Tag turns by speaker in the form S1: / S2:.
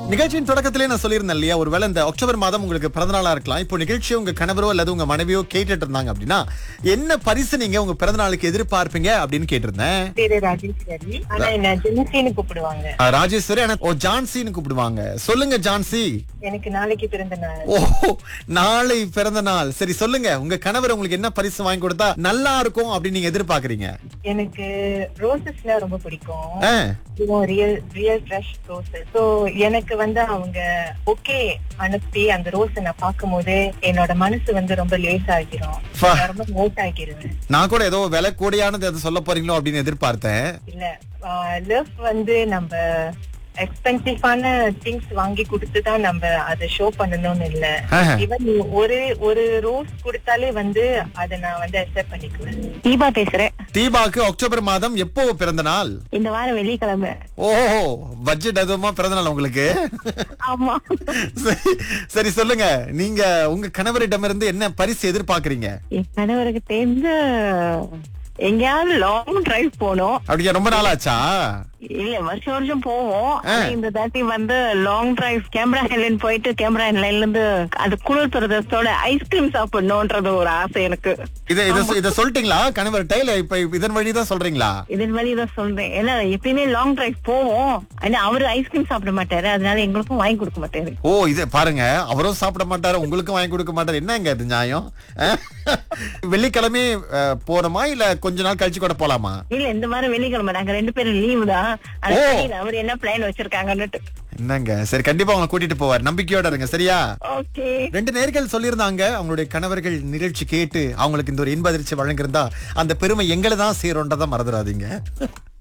S1: நிகழ்ச்சியின் தொடக்கத்திலே நான் சொல்லியிருந்தேன் இல்லையா ஒருவேளை இந்த அக்டோபர் மாதம் உங்களுக்கு பிறந்த நாளா இருக்கலாம் இப்போ நிகழ்ச்சியை உங்க கணவரோ அல்லது உங்க மனைவியோ கேட்டுட்டு இருந்தாங்க அப்படின்னா என்ன பரிசு நீங்க உங்க பிறந்த நாளுக்கு எதிர்பார்ப்பீங்க அப்படின்னு கேட்டிருந்தேன்
S2: பேரு ராஜேஸ்வரி ஆனா என்ன ஜென்சின்னு கூப்பிடுவாங்க
S1: ஆ, ராஜேஸ்வரி ஆனா ஓ ஜான்சின்னு கூப்பிடுவாங்க சொல்லுங்க ஜான்சி
S2: எனக்கு நாளைக்கு பிறந்த நாள்
S1: ஓ நாளை பிறந்த நாள் சரி சொல்லுங்க உங்க கணவர் உங்களுக்கு என்ன பரிசு வாங்கி கொடுத்தா நல்லா இருக்கும் அப்படின்னு நீங்க எதிர்பார்க்கறீங்க
S2: எனக்கு ரோசஸ்ல ரொம்ப பிடிக்கும்
S1: ஆ,
S2: real real fresh roses so எனக்கு வந்து அவங்க ஓகே அனுப்பி அந்த ரோஸை நான் பார்க்கும் போது என்னோட மனசு வந்து ரொம்ப லேஸ் ஆகிரும்
S1: ஃபா.
S2: நான் ரொம்ப லேஸ் ஆகிருவேன்
S1: நான் கூட ஏதோ விலை கூடியானது எதை சொல்ல போறீங்களோ அப்படின்னு எதிர்பார்த்தேன்
S2: இல்ல லவ் வந்து நம்ம எக்ஸ்பென்சிவான திங்ஸ் வாங்கி கொடுத்து தான் நம்ம அதை ஷோ பண்ணணும்னு இல்ல
S1: ஆஹா.
S2: ஈவன் ஒரு ஒரு ரோஸ் கொடுத்தாலே வந்து அதை நான் வந்து அக்செப்ட் பண்ணிக்குவேன் தீபா பேசுறேன்
S1: தீபாக்கு அக்டோபர் மாதம் எப்போ பிறந்த நாள்
S2: இந்த வாரம் வெள்ளிக்கிழமை
S1: ஓஹோ பட்ஜெட் அதுவுமா பிறந்த நாள் உங்களுக்கு
S2: ஆமா
S1: சரி, சரி சொல்லுங்க நீங்க உங்க கணவரிடமிருந்து என்ன பரிசு எதிர்பார்க்கறீங்க
S2: என் கணவருக்கு தெரிஞ்ச எங்கேயாவது லாங் டிரைவ் போனோம்
S1: அப்படியா ரொம்ப நாள் ஆச்சா
S2: இல்ல வருஷம் வருஷம் போவோம்
S1: ஆ.
S2: ஆனா இந்த தாட்டி வந்து லாங் டிரைவ் கேமரா ஹெலன் போயிட்டு கேமரா ஹெலன்ல இருந்து அது குளிர் பிரதேசத்தோட ஐஸ்கிரீம் சாப்பிடணும்ன்றது ஒரு ஆசை எனக்கு
S1: இத இத இத சொல்லிட்டீங்களா கணவர்கிட்ட இல்ல இப்ப இதன் வழி தான் சொல்றீங்களா
S2: இதன் வழிதான் சொல்றேன் ஏன்னா எப்பயுமே லாங் டிரைவ் போவோம் ஆனா அவரு ஐஸ்கிரீம் சாப்பிட மாட்டாரு அதனால எங்களுக்கும் வாங்கி கொடுக்க மாட்டாரு
S1: ஓ இது பாருங்க அவரும் சாப்பிட மாட்டாரு உங்களுக்கும் வாங்கி கொடுக்க மாட்டாரு என்னங்க இது நியாயம் அஹ்? வெள்ளிக்கிழமை அஹ், போறோமா இல்ல கொஞ்ச நாள் கழிச்சு கூட போலாமா
S2: இல்ல இந்த வாரம் வெள்ளிக்கிழமை நாங்க ரெண்டு பேரும் லீவு தான் ஆனா
S1: ஓ.
S2: தெரியல அவர் என்ன பிளான் வச்சிருக்காங்கன்னுட்டு
S1: என்னங்க சரி கண்டிப்பா உங்களை கூட்டிட்டு போவார் நம்பிக்கையோட இருங்க சரியா
S2: ஓகே
S1: ரெண்டு நேர்கள் சொல்லியிருந்தாங்க அவங்களுடைய கணவர்கள் நிகழ்ச்சி கேட்டு அவங்களுக்கு இந்த ஒரு இன்ப அதிர்ச்சி வழங்கியிருந்தா அந்த பெருமை எங்களை தான் சேரும்ன்றதை மறந்துடாதீங்க